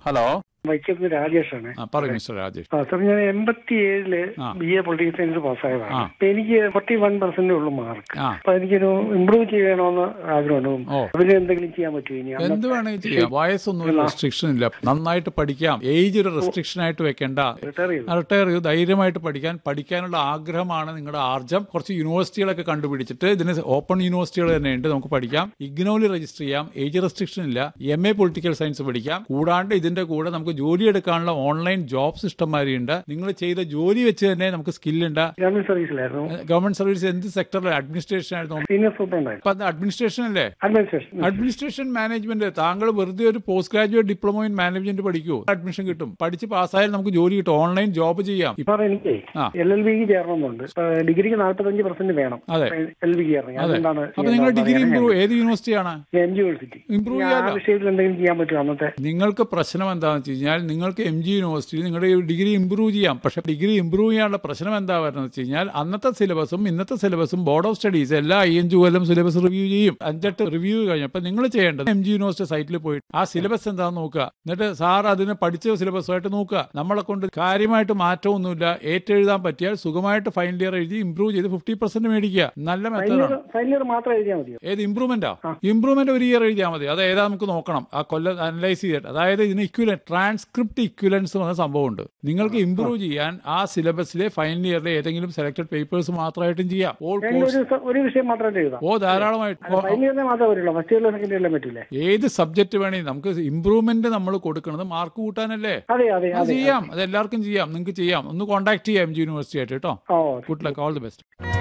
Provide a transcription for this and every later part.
Hello വൈക്കത്ത് രാജേഷാണ് ആ പറയൂ മിസ്റ്റർ രാജേഷ് ആ സാർ ഞാൻ എൺപത്തി ഏഴില് ആ. ബി എ പൊളിറ്റിക്കൽ സയൻസ് പാസ്സായതാണ് ആ. അപ്പൊ എനിക്ക് ഫോർട്ടി വൺ പെർസെന്റ് ഉള്ളു മാർക്ക് ആ അപ്പൊ എനിക്കൊരു ഇമ്പ്രൂവ് ചെയ്യണമെന്ന് ആഗ്രഹമുണ്ട് ഓ. അതിന് എന്തെങ്കിലും ചെയ്യാൻ പറ്റുമോ ഇനി എന്ത് അന്നത്തെ വേണമെങ്കിൽ ചെയ്യാം വയസ്സൊന്നും ഒരു റെസ്ട്രിക്ഷൻ ഇല്ല നന്നായിട്ട് പഠിക്കാം ഏജ് ഒരു റെസ്ട്രിക്ഷൻ ആയിട്ട് വെക്കേണ്ട റിട്ടയർ ചെയ്തു റിട്ടയർ ചെയ്ത് ധൈര്യമായിട്ട് പഠിക്കാൻ പഠിക്കാനുള്ള ആഗ്രഹമാണ് നിങ്ങളുടെ ആർജം കുറച്ച് യൂണിവേഴ്സിറ്റികളൊക്കെ കണ്ടുപിടിച്ചിട്ട് ഇതിന് ഓപ്പൺ യൂണിവേഴ്സിറ്റികൾ തന്നെയുണ്ട് നമുക്ക് പഠിക്കാം ഇഗ്നോയിൽ രജിസ്റ്റർ ചെയ്യാം ഏജ് റെസ്ട്രിക്ഷൻ ഇല്ല എം എ പൊളിറ്റിക്കൽ സയൻസ് പഠിക്കാം കൂടാണ്ട് ഇതിന്റെ കൂടെ നമുക്ക് ജോലി എടുക്കാനുള്ള ഓൺലൈൻ ജോബ്സ് ഇഷ്ടംമാതിരിയുണ്ട് നിങ്ങൾ ചെയ്ത ജോലി വെച്ച് തന്നെ നമുക്ക് സ്കില്ലുണ്ട് ഗവൺമെന്റ് സർവീസിലായിരുന്നു ഗവൺമെന്റ് സർവീസ് എന്ത് സെക്ടറിൽ അഡ്മിനിസ്ട്രേഷൻ ആയിരുന്നു സീനിയർ സൂപ്രണ്ടായിരുന്നു അപ്പൊ അത് അഡ്മിനിസ്ട്രേഷൻ അല്ലേ അഡ്മിനിസ്ട്രേഷൻ അഡ്മിനിസ്ട്രേഷൻ മാനേജ്മെന്റ് താങ്കൾ വെറുതെ ഒരു post graduate diploma in management പഠിക്കൂ അഡ്മിഷൻ കിട്ടും പഠിച്ച് പാസ്സായാൽ നമുക്ക് ജോലി കിട്ടും ഓൺലൈൻ ജോബ് ചെയ്യാം സാർ എനിക്ക് ആ. എൽ എൽ ബിക്ക് ചേരണമെന്നുണ്ട് ഇപ്പൊ ഡിഗ്രിക്ക് നാല്പത്തഞ്ച് പെർസെന്റ് വേണം അതെ. എൽ ബിക്ക് ചേരണം അതെ അതുകൊണ്ടാണ് അപ്പൊ നിങ്ങൾ ഡിഗ്രി ഇമ്പ്രൂവ് ഏത് യൂണിവേഴ്സിറ്റിയാണ് എം ജി യൂണിവേഴ്സിറ്റി ഇമ്പ്രൂവ് ആ ചെയ്യാലോ വിഷയത്തിൽ എന്തെങ്കിലും ചെയ്യാൻ പറ്റുമോ അന്നത്തെ നിങ്ങൾക്ക് പ്രശ്നം എന്താണെന്ന് വെച്ച് കഴിഞ്ഞാൽ നിങ്ങൾക്ക് എം ജി യൂണിവേഴ്സിറ്റി നിങ്ങളുടെ ഡിഗ്രി ഇമ്പ്രൂവ് ചെയ്യാം പക്ഷെ ഡിഗ്രി ഇമ്പ്രൂവ് ചെയ്യാനുള്ള പ്രശ്നം എന്താ വരുന്നത് വെച്ച് കഴിഞ്ഞാൽ അന്നത്തെ സിലബസും ഇന്നത്തെ സിലബസും ബോർഡ് ഓഫ് സ്റ്റഡീസ് എല്ലാ ഐ എൻ ജി കൊല്ലം സിലബസ് റിവ്യൂ ചെയ്യും അഞ്ചെട്ട് റിവ്യൂ കഴിഞ്ഞപ്പോൾ നിങ്ങൾ ചെയ്യേണ്ടത് എം ജി യൂണിവേഴ്സിറ്റി സൈറ്റിൽ പോയിട്ട് ആ സിലബസ് എന്താണെന്ന് നോക്കുക എന്നിട്ട് സാർ അതിനെ പഠിച്ച സിലബസുമായിട്ട് നോക്കുക നമ്മളെ കൊണ്ട് കാര്യമായിട്ട് മാറ്റമൊന്നുമില്ല ഏറ്റെഴുതാൻ പറ്റിയാൽ സുഖമായിട്ട് ഫൈനൽ ഇയർ എഴുതി ഇമ്പ്രൂവ് ചെയ്ത് ഫിഫ്റ്റി പെർസെന്റ് മേടിക്കുക നല്ല മെത്തേഡാണ് ഫൈനൽ ഇയർ മാത്രം എഴുതിയാൽ മതിയോ ഏത് ഇമ്പ്രൂവ്മെന്റാ ഇമ്പ്രൂവ്മെന്റ് ഒരു ഇയർ എഴുതിയാൽ മതി അത് ഏതാ നമുക്ക് നോക്കണം ആ കൊല്ലം അനലൈസ് ചെയ്തിട്ട് അതായത് ഇതിന് ഇക്വലൻ ട്രാൻസ്ക്രിപ്റ്റ് ഇക്വലൻസ് എന്ന സംഭവമുണ്ട് നിങ്ങൾക്ക് ഇമ്പ്രൂവ് ചെയ്യാൻ ആ സിലബസിലെ ഫൈനൽ ഇയറിലെ ഏതെങ്കിലും സെലക്ടഡ് പേപ്പേഴ്സ് മാത്രമായിട്ടും ചെയ്യാം ഓൾ ഫൈനൽ കോഴ്സ് ഒരു സ- ഒരു വിഷയം മാത്രമേ എഴുതാം ഓ ധാരാളമായിട്ട് ഫൈനൽ ഇയറിനെ മാത്രമേ വരുള്ളൂ ഫസ്റ്റ് ഇയറിലെ സെക്കൻഡ് ഇയറിലെ പറ്റില്ലേ ഏത് സബ്ജക്ട് വേണമെങ്കിൽ നമുക്ക് ഇമ്പ്രൂവ്മെന്റ് നമ്മൾ കൊടുക്കുന്നത് മാർക്ക് കൂട്ടാനല്ലേ അതെ അതെ അത് അതെ ചെയ്യാം അത് എല്ലാവർക്കും ചെയ്യാം നിങ്ങൾക്ക് ചെയ്യാം ഒന്ന് കോൺടാക്ട് ചെയ്യാം എം ജി യൂണിവേഴ്സിറ്റി ആയിട്ട് കേട്ടോ oh good luck all the best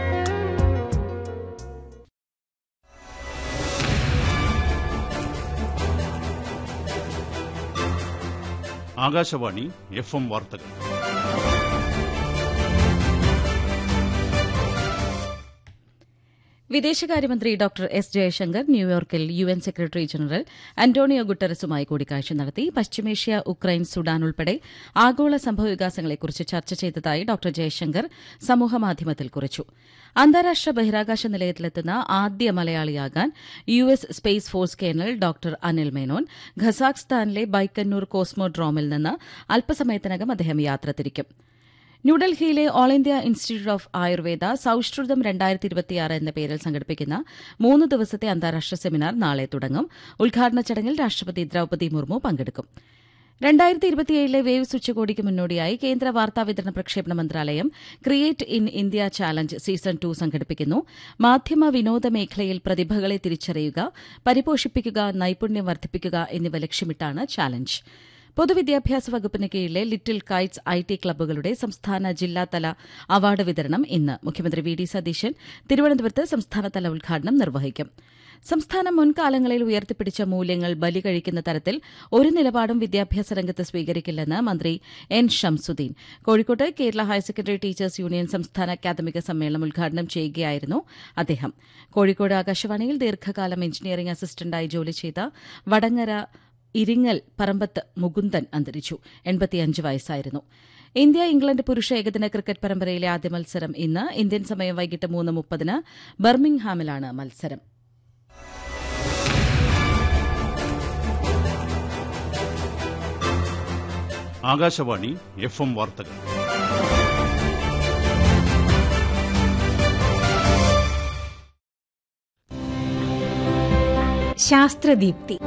Akashvani F M വാർത്തകൾ വിദേശകാര്യമന്ത്രി ഡോക്ടർ എസ് ജയശങ്കർ ന്യൂയോർക്കിൽ U N secretary general Antonio ഗുട്ടറസുമായി കൂടിക്കാഴ്ച നടത്തി പശ്ചിമേഷ്യ ഉക്രൈൻ സുഡാൻ ഉൾപ്പെടെ ആഗോള സംഭവവികാസങ്ങളെക്കുറിച്ച് ചർച്ച ചെയ്തതായി ഡോക്ടർ ജയശങ്കർ സമൂഹമാധ്യമത്തിൽ കുറിച്ചു അന്താരാഷ്ട്ര ബഹിരാകാശ നിലയത്തിലെത്തുന്ന ആദ്യ മലയാളിയാകാൻ U S space force colonel doctor Anil Menon ഖസാഖ്സ്ഥാനിലെ ബൈക്കന്നൂർ കോസ്മോഡ്രോമിൽ നിന്ന് അല്പസമയത്തിനകം അദ്ദേഹം യാത്ര തിരിക്കും ന്യൂഡൽഹിയിലെ all India institute of Ayurveda സൌഷ്ഠൃതം രണ്ടായിരത്തി ഇരുപത്തിയാറ് എന്ന പേരിൽ സംഘടിപ്പിക്കുന്ന മൂന്ന് ദിവസത്തെ അന്താരാഷ്ട്ര സെമിനാർ നാളെ തുടങ്ങും ഉദ്ഘാടന ചടങ്ങിൽ രാഷ്ട്രപതി ദ്രൌപദി മുർമു പങ്കെടുക്കും രണ്ടായിരത്തി ഇരുപത്തിയേഴിലെ വേവ്സ് ഉച്ചകോടിക്ക് മുന്നോടിയായി കേന്ദ്ര വാർത്താവിതരണ പ്രക്ഷേപണ മന്ത്രാലയം create in India challenge season two സംഘടിപ്പിക്കുന്നു മാധ്യമ വിനോദ മേഖലയിൽ പ്രതിഭകളെ തിരിച്ചറിയുക പരിപോഷിപ്പിക്കുക നൈപുണ്യം വർദ്ധിപ്പിക്കുക എന്നിവ ലക്ഷ്യമിട്ടാണ് ചാലഞ്ച് പൊതുവിദ്യാഭ്യാസ വകുപ്പിന് കീഴിലെ ലിറ്റിൽ കൈറ്റ്സ് ഐ ടി ക്ലബ്ബുകളുടെ സംസ്ഥാന ജില്ലാതല അവാർഡ് വിതരണം ഇന്ന് മുഖ്യമന്ത്രി വി ഡി സതീശൻ തിരുവനന്തപുരത്ത് സംസ്ഥാനതല ഉദ്ഘാടനം നിർവഹിക്കും സംസ്ഥാനം മുൻകാലങ്ങളിൽ ഉയർത്തിപ്പിടിച്ച മൂല്യങ്ങൾ ബലി കഴിക്കുന്ന തരത്തിൽ ഒരു നിലപാടും വിദ്യാഭ്യാസ രംഗത്ത് സ്വീകരിക്കില്ലെന്ന് മന്ത്രി എൻ ഷംസുദ്ദീൻ കോഴിക്കോട്ട് Kerala higher secondary teachers union സംസ്ഥാന അക്കാദമിക സമ്മേളനം ഉദ്ഘാടനം ചെയ്യുകയായിരുന്നു അദ്ദേഹം കോഴിക്കോട് ആകാശവാണിയിൽ ദീർഘകാലം എഞ്ചിനീയറിംഗ് അസിസ്റ്റന്റായി ജോലി ചെയ്ത വടങ്ങര ഇരിങ്ങൽ പറമ്പത്ത് മുകുന്ദൻ അന്തരിച്ചു എൺപത്തിയഞ്ച് വയസ്സായിരുന്നു ഇന്ത്യ ഇംഗ്ലണ്ട് പുരുഷ ഏകദിന ക്രിക്കറ്റ് പരമ്പരയിലെ ആദ്യ മത്സരം ഇന്ന് ഇന്ത്യൻ സമയം വൈകിട്ട് മൂന്ന് മുപ്പതിന് ബർമിംഗ്ഹാമിലാണ് മത്സരം ആകാശവാണി എഫ് എം വാർത്തകൾ ശാസ്ത്രദീപ്തി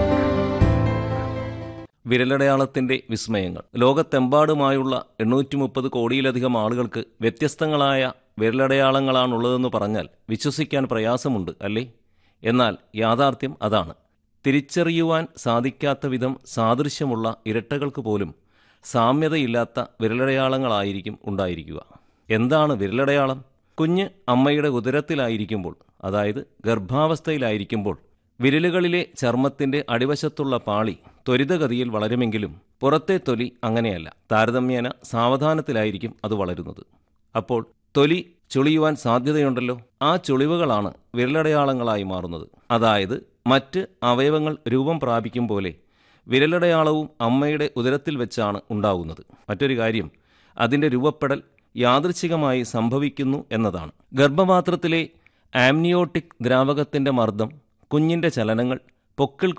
വിരലടയാളത്തിന്റെ വിസ്മയങ്ങൾ ലോകത്തെമ്പാടുമായുള്ള എണ്ണൂറ്റി മുപ്പത് കോടിയിലധികം ആളുകൾക്ക് വ്യത്യസ്തങ്ങളായ വിരലടയാളങ്ങളാണുള്ളതെന്ന് പറഞ്ഞാൽ വിശ്വസിക്കാൻ പ്രയാസമുണ്ട് അല്ലേ എന്നാൽ യാഥാർത്ഥ്യം അതാണ് തിരിച്ചറിയുവാൻ സാധിക്കാത്ത വിധം സാദൃശ്യമുള്ള ഇരട്ടകൾക്ക് പോലും സാമ്യതയില്ലാത്ത വിരലടയാളങ്ങളായിരിക്കും ഉണ്ടായിരിക്കുക എന്താണ് വിരലടയാളം കുഞ്ഞ് അമ്മയുടെ ഉദരത്തിലായിരിക്കുമ്പോൾ അതായത് ഗർഭാവസ്ഥയിലായിരിക്കുമ്പോൾ വിരലുകളിലെ ചർമ്മത്തിന്റെ അടിവശത്തുള്ള പാളി ത്വരിതഗതിയിൽ വളരുമെങ്കിലും പുറത്തെ തൊലി അങ്ങനെയല്ല താരതമ്യേന സാവധാനത്തിലായിരിക്കും അത് വളരുന്നത് അപ്പോൾ തൊലി ചുളിയുവാൻ സാധ്യതയുണ്ടല്ലോ ആ ചുളിവുകളാണ് വിരലടയാളങ്ങളായി മാറുന്നത് അതായത് മറ്റ് അവയവങ്ങൾ രൂപം പ്രാപിക്കും പോലെ വിരലടയാളവും അമ്മയുടെ ഉദരത്തിൽ വെച്ചാണ് ഉണ്ടാകുന്നത് മറ്റൊരു കാര്യം അതിൻ്റെ രൂപപ്പെടൽ യാദൃച്ഛികമായി സംഭവിക്കുന്നു എന്നതാണ് ഗർഭപാത്രത്തിലെ ആംനിയോട്ടിക് ദ്രാവകത്തിന്റെ മർദ്ദം കുഞ്ഞിന്റെ ചലനങ്ങൾ പൊക്കിൾ